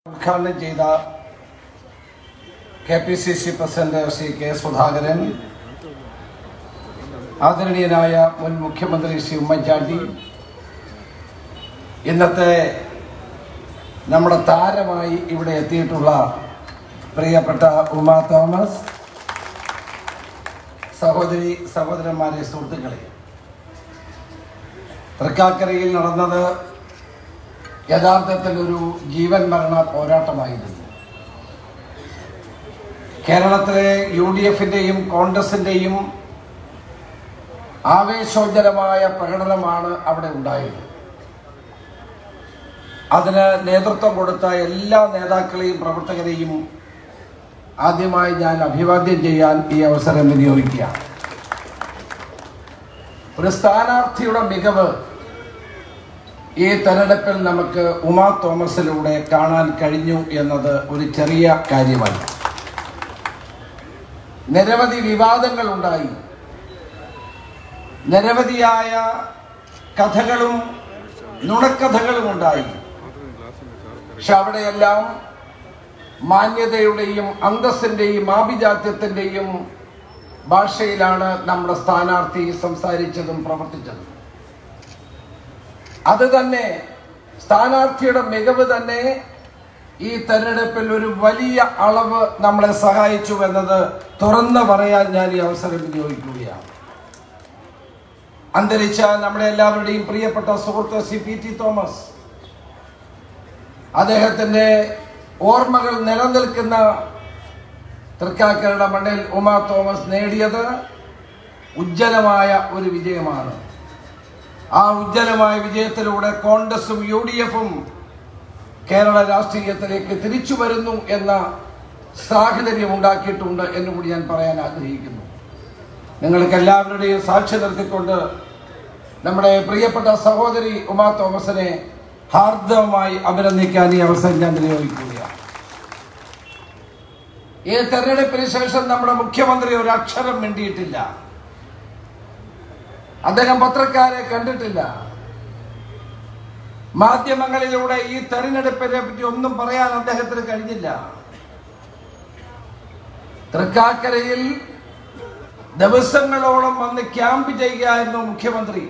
ഉദ്ഘാടനം ചെയ്ത K P C C president Shri K Sudhakaran ആദരണീയനായ മുൻ മുഖ്യമന്ത്രി ശ്രീ ഉമ്മൻചാണ്ടി ഇന്നത്തെ നമ്മുടെ താരമായി ഇവിടെ എത്തിയിട്ടുള്ള പ്രിയപ്പെട്ട ഉമാ തോമസ് സഹോദരി സഹോദരന്മാരെ സുഹൃത്തുക്കളെ തൃക്കാക്കരയിൽ നടന്നത് യഥാർത്ഥത്തിൽ ഒരു ജീവൻ മരണ പോരാട്ടമായിരുന്നു കേരളത്തിലെ യു ഡി എഫിന്റെയും കോൺഗ്രസിന്റെയും ആവേശോജ്ജലമായ പ്രകടനമാണ് അവിടെ ഉണ്ടായത് അതിന് നേതൃത്വം കൊടുത്ത എല്ലാ നേതാക്കളെയും പ്രവർത്തകരെയും ആദ്യമായി ഞാൻ അഭിവാദ്യം ചെയ്യാൻ ഈ അവസരം വിനിയോഗിക്കുകയാണ് ഒരു സ്ഥാനാർത്ഥിയുടെ മികവ് ഈ തെരഞ്ഞെടുപ്പിൽ നമുക്ക് ഉമാ തോമസിലൂടെ കാണാൻ കഴിഞ്ഞു എന്നത് ഒരു ചെറിയ കാര്യമല്ല നിരവധി വിവാദങ്ങൾ ഉണ്ടായി നിരവധിയായ കഥകളും നുണക്കഥകളും ഉണ്ടായി പക്ഷെ അവിടെയെല്ലാം മാന്യതയുടെയും അന്തസ്സിന്റെയും ആഭിജാത്യത്തിന്റെയും ഭാഷയിലാണ് നമ്മുടെ സ്ഥാനാർത്ഥി സംസാരിച്ചതും പ്രവർത്തിച്ചതും അത് തന്നെ സ്ഥാനാർത്ഥിയുടെ മികവ് തന്നെ ഈ തെരഞ്ഞെടുപ്പിൽ ഒരു വലിയ അളവ് നമ്മളെ സഹായിച്ചു എന്നത് തുറന്നു പറയാൻ ഞാൻ ഈ അവസരം വിനിയോഗിക്കുകയാണ് അന്തരിച്ച നമ്മുടെ എല്ലാവരുടെയും പ്രിയപ്പെട്ട സുഹൃത്ത് സി പി ടി തോമസ് അദ്ദേഹത്തിന്റെ ഓർമ്മകൾ നിലനിൽക്കുന്ന തൃക്കാക്കരയുടെ മണ്ണിൽ ഉമാ തോമസ് നേടിയത് ഉജ്ജ്വലമായ ഒരു വിജയമാണ് ആ ഉജ്ജ്വലമായ വിജയത്തിലൂടെ കോൺഗ്രസും യു ഡി എഫും കേരള രാഷ്ട്രീയത്തിലേക്ക് തിരിച്ചു വരുന്നു എന്ന സാഹചര്യം ഉണ്ടാക്കിയിട്ടുണ്ട് എന്ന് കൂടി ഞാൻ പറയാൻ ആഗ്രഹിക്കുന്നു നിങ്ങൾക്ക് എല്ലാവരുടെയും സാക്ഷി നിർത്തിക്കൊണ്ട് നമ്മുടെ പ്രിയപ്പെട്ട സഹോദരി ഉമാ തോമസിനെ ഹാർദവമായി അഭിനന്ദിക്കാൻ ഈ അവസരം ഞാൻ വിനിയോഗിക്കുകയാണ് ഈ തെരഞ്ഞെടുപ്പിന് ശേഷം നമ്മുടെ മുഖ്യമന്ത്രി ഒരു അക്ഷരം മിണ്ടിയിട്ടില്ല അദ്ദേഹം പത്രക്കാരെ കണ്ടിട്ടില്ല മാധ്യമങ്ങളിലൂടെ ഈ തെരഞ്ഞെടുപ്പിനെ പറ്റി ഒന്നും പറയാൻ അദ്ദേഹത്തിന് കഴിഞ്ഞില്ല തൃക്കാക്കരയിൽ ദിവസങ്ങളോളം വന്ന് ക്യാമ്പ് ചെയ്യുകയായിരുന്നു മുഖ്യമന്ത്രി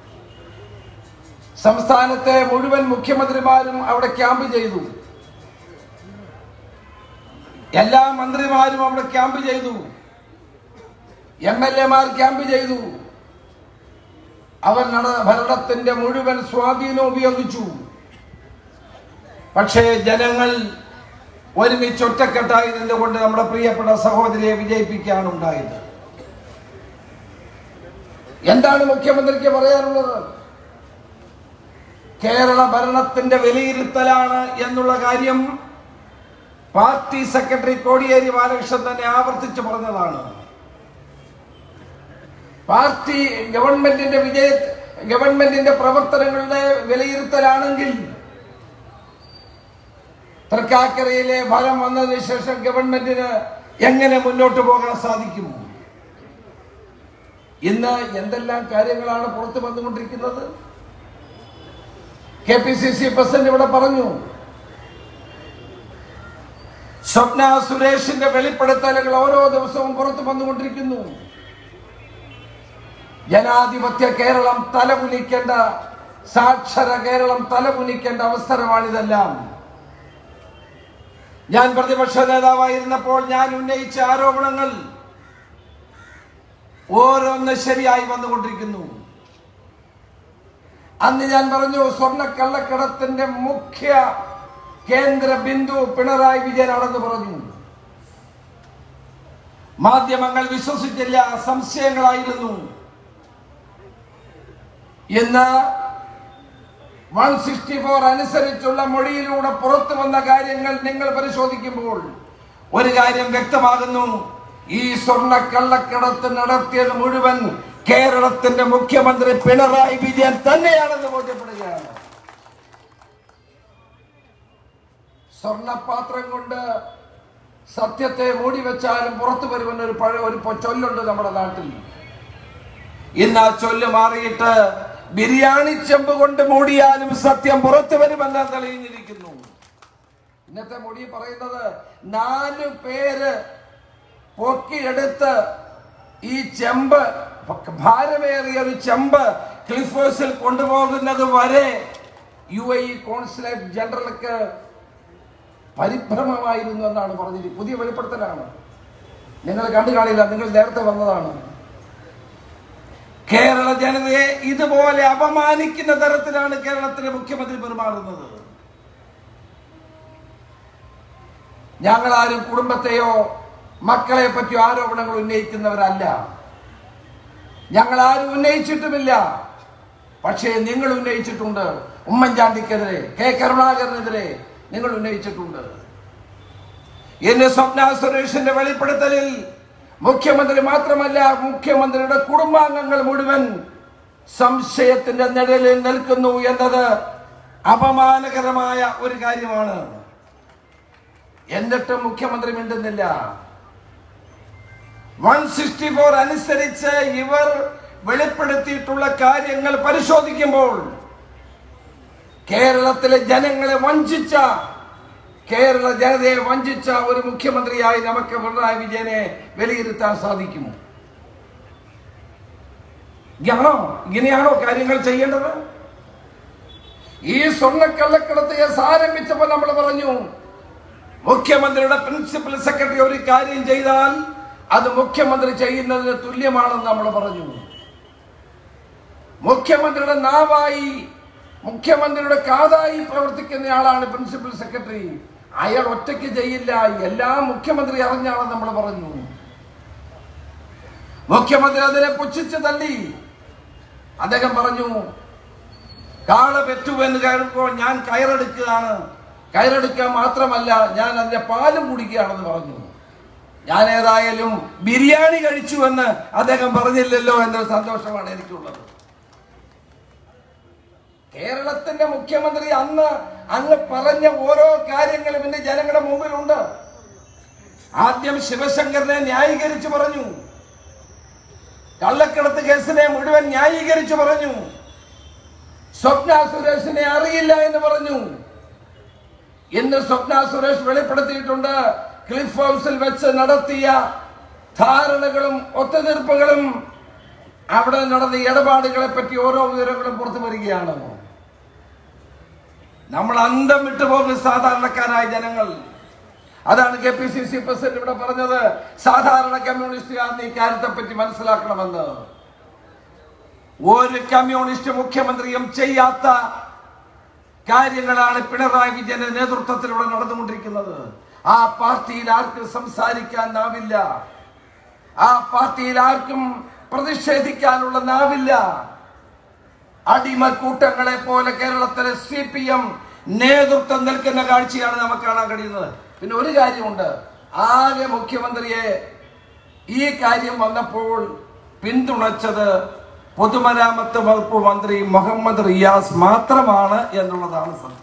സംസ്ഥാനത്തെ മുഴുവൻ മുഖ്യമന്ത്രിമാരും അവിടെ ക്യാമ്പ് ചെയ്തു എല്ലാ മന്ത്രിമാരും അവിടെ ക്യാമ്പ് ചെയ്തു എം എൽ എമാർ ക്യാമ്പ് ചെയ്തു അവർ നട ഭരണത്തിന്റെ മുഴുവൻ സ്വാധീനം ഉപയോഗിച്ചു പക്ഷേ ജനങ്ങൾ ഒരുമിച്ച് ഒറ്റക്കെട്ടായി നിന്നുകൊണ്ട് നമ്മുടെ പ്രിയപ്പെട്ട സഹോദരിയെ വിജയിപ്പിക്കുകയാണ് ഉണ്ടായത് എന്താണ് മുഖ്യമന്ത്രിക്ക് പറയാനുള്ളത് കേരള ഭരണത്തിന്റെ വിലയിരുത്തലാണ് എന്നുള്ള കാര്യം പാർട്ടി സെക്രട്ടറി കോടിയേരി ബാലകൃഷ്ണൻ തന്നെ ആവർത്തിച്ചു പറഞ്ഞതാണ് പാർട്ടി ഗവൺമെന്റിന്റെ വിജയ ഗവൺമെന്റിന്റെ പ്രവർത്തനങ്ങളുടെ വിലയിരുത്തലാണെങ്കിൽ തൃക്കാക്കരയിലെ ഫലം വന്നതിന് ശേഷം ഗവൺമെന്റിന് എങ്ങനെ മുന്നോട്ട് പോകാൻ സാധിക്കും ഇന്ന് എന്തെല്ലാം കാര്യങ്ങളാണ് പുറത്തു വന്നുകൊണ്ടിരിക്കുന്നത് K P C C president ഇവിടെ പറഞ്ഞു സ്വപ്ന സുരേഷിന്റെ വെളിപ്പെടുത്തലുകൾ ഓരോ ദിവസവും പുറത്തു വന്നുകൊണ്ടിരിക്കുന്നു ജനാധിപത്യ കേരളം തലകുനിക്കേണ്ട സാക്ഷര കേരളം തലകുനിക്കേണ്ട അവസരമാണിതെല്ലാം ഞാൻ പ്രതിപക്ഷ നേതാവായിരുന്നപ്പോൾ ഞാൻ ഉന്നയിച്ച ആരോപണങ്ങൾ ഓരോന്ന് ശരിയായി വന്നുകൊണ്ടിരിക്കുന്നു അന്ന് ഞാൻ പറഞ്ഞു സ്വർണ്ണ കള്ളക്കടത്തിന്റെ മുഖ്യ കേന്ദ്ര ബിന്ദു പിണറായി വിജയനാണെന്ന് പറഞ്ഞു മാധ്യമങ്ങൾ വിശ്വസിച്ചില്ല സംശയങ്ങളായിരുന്നു ഇന്ന് വൺ സിക്സ്റ്റി ഫോർ അനുസരിച്ചുള്ള മൊഴിയിലൂടെ പുറത്തു വന്ന കാര്യങ്ങൾ നിങ്ങൾ പരിശോധിക്കുമ്പോൾ ഒരു കാര്യം വ്യക്തമാകുന്നു ഈ സ്വർണ്ണ കള്ളക്കടത്ത് നടത്തിയത് മുഴുവൻ കേരളത്തിന്റെ മുഖ്യമന്ത്രി പിണറായി വിജയൻ തന്നെയാണെന്ന് ബോധ്യപ്പെടുകയാണ് സ്വർണ്ണപാത്രം കൊണ്ട് സത്യത്തെ മൂടി വെച്ചാലും പുറത്തു വരുമെന്ന ഒരു പഴയ ഒരു പൊ- ചൊല്ലുണ്ട് നമ്മുടെ നാട്ടിൽ ഇന്ന് ആ ചൊല്ല് മാറിയിട്ട് ബിരിയാണി ചെമ്പ് കൊണ്ട് മൂടിയാലും സത്യം പുറത്തു വരുമെന്ന് തെളിഞ്ഞിരിക്കുന്നു ഇന്നത്തെ മൊഴി പറയുന്നത് നാല് പേര് പൊക്കിയെടുത്ത് ഈ ചെമ്പ് ഭാരമേറിയ ഒരു ചെമ്പ് ക്ലിഫ് ഹൗസിൽ കൊണ്ടുപോകുന്നത് വരെ യു എ ഇ കോൺസുലേറ്റ് ജനറൽക്ക് പരിഭ്രമമായിരുന്നു എന്നാണ് പറഞ്ഞത് പുതിയ വെളിപ്പെടുത്തലാണ് നിങ്ങൾ കണ്ടു കാണില്ല നിങ്ങൾ നേരത്തെ വന്നതാണ് കേരള ജനതയെ ഇതുപോലെ അപമാനിക്കുന്ന തരത്തിലാണ് കേരളത്തിലെ മുഖ്യമന്ത്രി പെരുമാറുന്നത് ഞങ്ങൾ ആരും കുടുംബത്തെയോ മക്കളെ പറ്റിയോ ആരോപണങ്ങൾ ഉന്നയിക്കുന്നവരല്ല ഞങ്ങൾ ആരും ഉന്നയിച്ചിട്ടുമില്ല പക്ഷേ നിങ്ങൾ ഉന്നയിച്ചിട്ടുണ്ട് ഉമ്മൻചാണ്ടിക്കെതിരെ കെ കരുണാകരനെതിരെ നിങ്ങൾ ഉന്നയിച്ചിട്ടുണ്ട് എന്നെ സ്വപ്ന സുരേഷിന്റെ വെളിപ്പെടുത്തലിൽ മുഖ്യമന്ത്രി മാത്രമല്ല മുഖ്യമന്ത്രിയുടെ കുടുംബാംഗങ്ങൾ മുഴുവൻ സംശയത്തിന്റെ നിഴലിൽ നിൽക്കുന്നു എന്നത് അപമാനകരമായ ഒരു കാര്യമാണ് എന്നിട്ടും മുഖ്യമന്ത്രി മിണ്ടുന്നില്ല വൺ സിക്സ്റ്റി ഫോർ അനുസരിച്ച് ഇവർ വെളിപ്പെടുത്തിയിട്ടുള്ള കാര്യങ്ങൾ പരിശോധിക്കുമ്പോൾ കേരളത്തിലെ ജനങ്ങളെ വഞ്ചിച്ച കേരള ജനതയെ വഞ്ചിച്ച ഒരു മുഖ്യമന്ത്രിയായി നമുക്ക് പിണറായി വിജയനെ വിലയിരുത്താൻ സാധിക്കുമോ ഇങ്ങനെയാണോ ഇങ്ങനെയാണോ കാര്യങ്ങൾ ചെയ്യേണ്ടത് ഈ സ്വർണ്ണക്കള്ളക്കടത്ത് കേസ് ആരംഭിച്ചപ്പോൾ നമ്മൾ പറഞ്ഞു മുഖ്യമന്ത്രിയുടെ പ്രിൻസിപ്പൽ സെക്രട്ടറി ഒരു കാര്യം ചെയ്താൽ അത് മുഖ്യമന്ത്രി ചെയ്യുന്നതിന് തുല്യമാണെന്ന് നമ്മൾ പറഞ്ഞു മുഖ്യമന്ത്രിയുടെ നാവായി മുഖ്യമന്ത്രിയുടെ കാതായി പ്രവർത്തിക്കുന്നയാളാണ് പ്രിൻസിപ്പൽ സെക്രട്ടറി അയാൾ ഒറ്റയ്ക്ക് ചെയ്യില്ല എല്ലാം മുഖ്യമന്ത്രി അറിഞ്ഞാണെന്ന് നമ്മൾ പറഞ്ഞു മുഖ്യമന്ത്രി അതിനെ പുച്ഛിച്ച് തള്ളി അദ്ദേഹം പറഞ്ഞു കാള പെറ്റു എന്ന് കേൾക്കുമ്പോൾ ഞാൻ കയറെടുക്കുകയാണ് കയറെടുക്കുക മാത്രമല്ല ഞാൻ അതിന്റെ പാലും കുടിക്കുകയാണെന്ന് പറഞ്ഞു ഞാൻ ഏതായാലും ബിരിയാണി കഴിച്ചു എന്ന് അദ്ദേഹം പറഞ്ഞില്ലല്ലോ എന്നൊരു സന്തോഷമാണ് എനിക്കുള്ളത് കേരളത്തിന്റെ മുഖ്യമന്ത്രി അന്ന് അങ്ങ് പറഞ്ഞ ഓരോ കാര്യങ്ങളും ഇന്ന് ജനങ്ങളുടെ മുമ്പിലുണ്ട് ആദ്യം ശിവശങ്കരനെ ന്യായീകരിച്ചു പറഞ്ഞു കള്ളക്കടത്ത് കേസിനെ മുഴുവൻ ന്യായീകരിച്ചു പറഞ്ഞു സ്വപ്ന സുരേഷിനെ അറിയില്ല എന്ന് പറഞ്ഞു ഇന്ന് സ്വപ്ന സുരേഷ് വെളിപ്പെടുത്തിയിട്ടുണ്ട് ക്ലിഫ് ഹൗസിൽ വെച്ച് നടത്തിയ ധാരണകളും ഒത്തുതീർപ്പുകളും അവിടെ നടന്ന ഇടപാടുകളെ പറ്റി ഓരോ വിവരങ്ങളും പുറത്തു വരികയാണ് നമ്മൾ അന്തം വിട്ടുപോകും സാധാരണക്കാരായ ജനങ്ങൾ അതാണ് K P C C president ഇവിടെ പറഞ്ഞത് സാധാരണ കമ്മ്യൂണിസ്റ്റുകാരന് ഈ കാര്യത്തെ പറ്റി മനസ്സിലാക്കണമെന്ന് ഒരു കമ്മ്യൂണിസ്റ്റ് മുഖ്യമന്ത്രിയും ചെയ്യാത്ത കാര്യങ്ങളാണ് പിണറായി വിജയന്റെ നേതൃത്വത്തിലൂടെ നടന്നുകൊണ്ടിരിക്കുന്നത് ആ പാർട്ടിയിൽ ആർക്കും സംസാരിക്കാൻ നാവില്ല ആ പാർട്ടിയിൽ ആർക്കും പ്രതിഷേധിക്കാനുള്ള നാവില്ല അടിമക്കൂട്ടങ്ങളെ പോലെ കേരളത്തിലെ സി പി എം നേതൃത്വം നിൽക്കുന്ന കാഴ്ചയാണ് നമുക്ക് കാണാൻ കഴിയുന്നത് പിന്നെ ഒരു കാര്യമുണ്ട് ആകെ മുഖ്യമന്ത്രിയെ ഈ കാര്യം വന്നപ്പോൾ പിന്തുണച്ചത് പൊതുമരാമത്ത് വകുപ്പ് മന്ത്രി മുഹമ്മദ് റിയാസ് മാത്രമാണ് എന്നുള്ളതാണ് സത്യം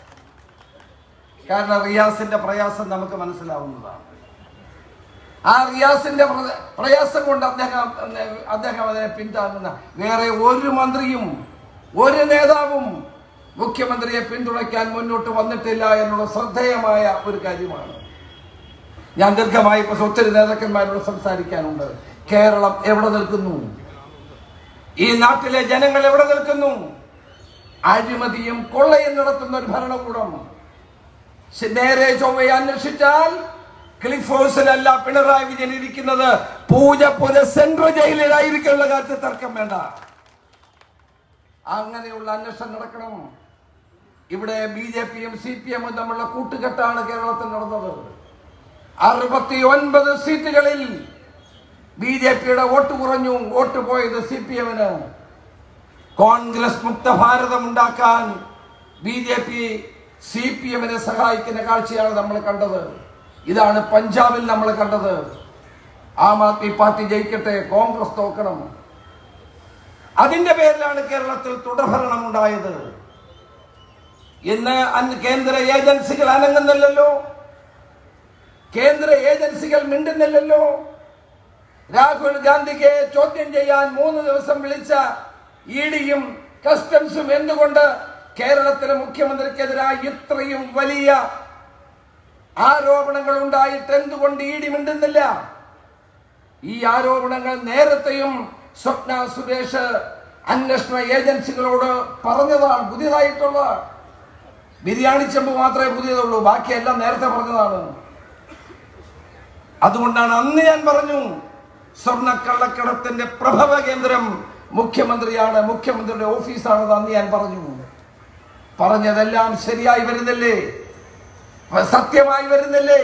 കാരണം റിയാസിന്റെ പ്രയാസം നമുക്ക് മനസ്സിലാവുന്നതാണ് ആ റിയാസിന്റെ പ്ര- പ്രയാസം കൊണ്ട് അദ്ദേഹം അദ്ദേഹം അതിനെ പിന്താങ്ങുന്ന വേറെ ഒരു മന്ത്രിയും ഒരു നേതാവും മുഖ്യമന്ത്രിയെ പിന്തുണയ്ക്കാൻ മുന്നോട്ട് വന്നിട്ടില്ല എന്നുള്ള ശ്രദ്ധേയമായ ഒരു കാര്യമാണ് ഞാൻ ദീർഘമായി ഇപ്പൊ ഒത്തിരി നേതാക്കന്മാരോട് സംസാരിക്കാനുണ്ട് കേരളം എവിടെ നിൽക്കുന്നു ഈ നാട്ടിലെ ജനങ്ങൾ എവിടെ നിൽക്കുന്നു അഴിമതിയും കൊള്ളയും നടത്തുന്ന ഒരു ഭരണകൂടം ശ- നേരെ ചൊവ്വയെ അന്വേഷിച്ചാൽ ക്ലിഫ് ഹൗസിലല്ല പിണറായി വിജയൻ ഇരിക്കുന്നത് പൂജപ്പുര സെൻട്രൽ ജയിലിലായിരിക്കുള്ള കാര്യത്തിൽ തർക്കം വേണ്ട അങ്ങനെയുള്ള അന്വേഷണം നടക്കണം ഇവിടെ ബി ജെ പിയും സി പി എമ്മും തമ്മിലുള്ള കൂട്ടുകെട്ടാണ് കേരളത്തിൽ നടന്നത് അറുപത്തി ഒൻപത് സീറ്റുകളിൽ ബി ജെ പിയുടെ വോട്ട് കുറഞ്ഞു വോട്ട് പോയത് സി പി എമ്മിന് കോൺഗ്രസ് മുക്ത ഭാരതം ഉണ്ടാക്കാൻ B J P C P എമ്മിനെ സഹായിക്കുന്ന കാഴ്ചയാണ് നമ്മൾ കണ്ടത് ഇതാണ് പഞ്ചാബിൽ നമ്മൾ കണ്ടത് ആം ആദ്മി പാർട്ടി ജയിക്കട്ടെ കോൺഗ്രസ് തോക്കണം അതിന്റെ പേരിലാണ് കേരളത്തിൽ തുടർഭരണം ഉണ്ടായത് ഇന്ന് അന്ന് കേന്ദ്ര ഏജൻസികൾ അനങ്ങുന്നില്ലല്ലോ കേന്ദ്ര ഏജൻസികൾ മിണ്ടുന്നില്ലല്ലോ രാഹുൽ ഗാന്ധിക്ക് ചോദ്യം ചെയ്യാൻ മൂന്ന് ദിവസം വിളിച്ച ഇ ഡിയും കസ്റ്റംസും എന്തുകൊണ്ട് കേരളത്തിലെ മുഖ്യമന്ത്രിക്കെതിരായി ഇത്രയും വലിയ ആരോപണങ്ങൾ ഉണ്ടായിട്ട് എന്തുകൊണ്ട് ഇടി മിണ്ടുന്നില്ല ഈ ആരോപണങ്ങൾ നേരത്തെയും സ്വപ്ന സുരേഷ് അന്വേഷണ ഏജൻസികളോട് പറഞ്ഞതാണ് പുതിയതായിട്ടുള്ള ബിരിയാണി ചെമ്പ് മാത്രമേ പുതിയതുള്ളൂ ബാക്കിയെല്ലാം നേരത്തെ പറഞ്ഞതാണ് അതുകൊണ്ടാണ് അന്ന് ഞാൻ പറഞ്ഞു സ്വർണ്ണക്കള്ളക്കടത്തിന്റെ പ്രഭവ കേന്ദ്രം മുഖ്യമന്ത്രിയാണ് മുഖ്യമന്ത്രിയുടെ ഓഫീസാണെന്ന് അന്ന് ഞാൻ പറഞ്ഞു പറഞ്ഞതെല്ലാം ശരിയായി വരുന്നില്ലേ സത്യമായി വരുന്നില്ലേ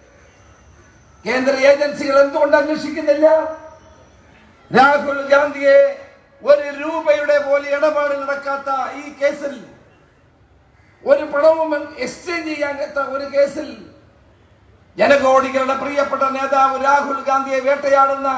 കേന്ദ്ര ഏജൻസികൾ എന്തുകൊണ്ട് അന്വേഷിക്കുന്നില്ല രാഹുൽ ഗാന്ധിയെ ഒരു രൂപയുടെ പോലെ ഇടപാട് നടക്കാത്ത ഈ കേസിൽ ഒരു പണവും എക്സ്ചേഞ്ച് ചെയ്യാത്ത ഒരു കേസിൽ ജനകോടികളുടെ പ്രിയപ്പെട്ട നേതാവ് രാഹുൽ ഗാന്ധിയെ വേട്ടയാടുന്ന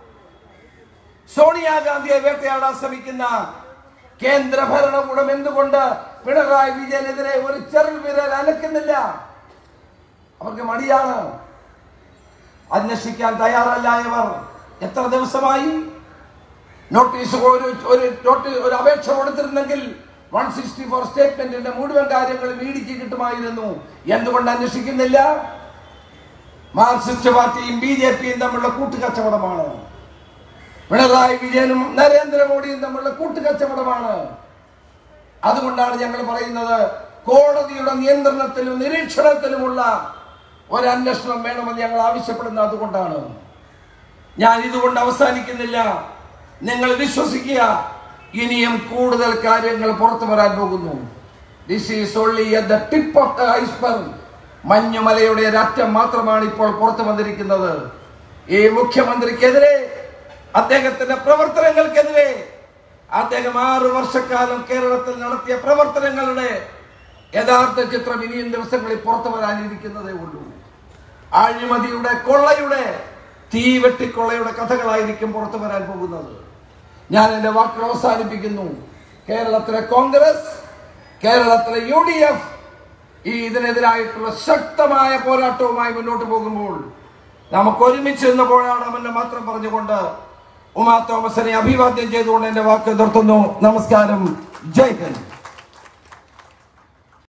സോണിയാഗാന്ധിയെ വേട്ടയാടാൻ ശ്രമിക്കുന്ന കേന്ദ്ര ഭരണകൂടം എന്തുകൊണ്ട് പിണറായി വിജയനെതിരെ ഒരു ചെറു വിരൽ അനക്കുന്നില്ല അവർക്ക് മടിയാണ് അന്വേഷിക്കാൻ തയ്യാറല്ലായവർ എത്ര ദിവസമായി നോട്ടീസ് ഒരു ഒരു നോട്ടി ഒരു അപേക്ഷ കൊടുത്തിരുന്നെങ്കിൽ വൺ സിക്സ്റ്റി ഫോർ സ്റ്റേറ്റ്മെന്റിന്റെ മുഴുവൻ കാര്യങ്ങളും ഇടിക്ക് കിട്ടുമായിരുന്നു എന്തുകൊണ്ട് അന്വേഷിക്കുന്നില്ല മാർക്സിസ്റ്റ് പാർട്ടിയും ബി ജെ പിയും തമ്മിലുള്ള കൂട്ടുകച്ചവടമാണ് പിണറായി വിജയനും നരേന്ദ്രമോദിയും തമ്മിലുള്ള കൂട്ടുകച്ചവടമാണ് അതുകൊണ്ടാണ് ഞങ്ങൾ പറയുന്നത് കോടതിയുടെ നിയന്ത്രണത്തിലും നിരീക്ഷണത്തിലുമുള്ള ഒരു അന്വേഷണം വേണമെന്ന് ഞങ്ങൾ ആവശ്യപ്പെടുന്നത് അതുകൊണ്ടാണ് ഞാൻ ഇതുകൊണ്ട് അവസാനിക്കുന്നില്ല നിങ്ങൾ വിശ്വസിക്കുക ഇനിയും കൂടുതൽ കാര്യങ്ങൾ പുറത്തു വരാൻ പോകുന്നു this is only the tip of the iceberg മഞ്ഞുമലയുടെ ഒരറ്റം മാത്രമാണ് ഇപ്പോൾ പുറത്തു വന്നിരിക്കുന്നത് ഈ മുഖ്യമന്ത്രിക്കെതിരെ അദ്ദേഹത്തിന്റെ പ്രവർത്തനങ്ങൾക്കെതിരെ അദ്ദേഹം ആറു വർഷക്കാലം കേരളത്തിൽ നടത്തിയ പ്രവർത്തനങ്ങളുടെ യഥാർത്ഥ ചിത്രം ഇനിയും ദിവസങ്ങളിൽ പുറത്തു വരാനിരിക്കുന്നതേ ഉള്ളൂ അഴിമതിയുടെ കൊള്ളയുടെ തീവെട്ടിക്കൊള്ളയുടെ കഥകളായിരിക്കും പുറത്തു വരാൻ പോകുന്നത് ഞാൻ എന്റെ വാക്കുകൾ അവസാനിപ്പിക്കുന്നു കേരളത്തിലെ കോൺഗ്രസ് കേരളത്തിലെ യു ഡി എഫ് ഈ ഇതിനെതിരായിട്ടുള്ള ശക്തമായ പോരാട്ടവുമായി മുന്നോട്ട് പോകുമ്പോൾ നമുക്ക് ഒരുമിച്ച് നിന്ന് പോരാടാമെന്ന് മാത്രം പറഞ്ഞുകൊണ്ട് ഉമാ തോമസിനെ അഭിവാദ്യം ചെയ്തുകൊണ്ട് എന്റെ വാക്ക് നിർത്തുന്നു നമസ്കാരം ജയ് ഹിന്ദ്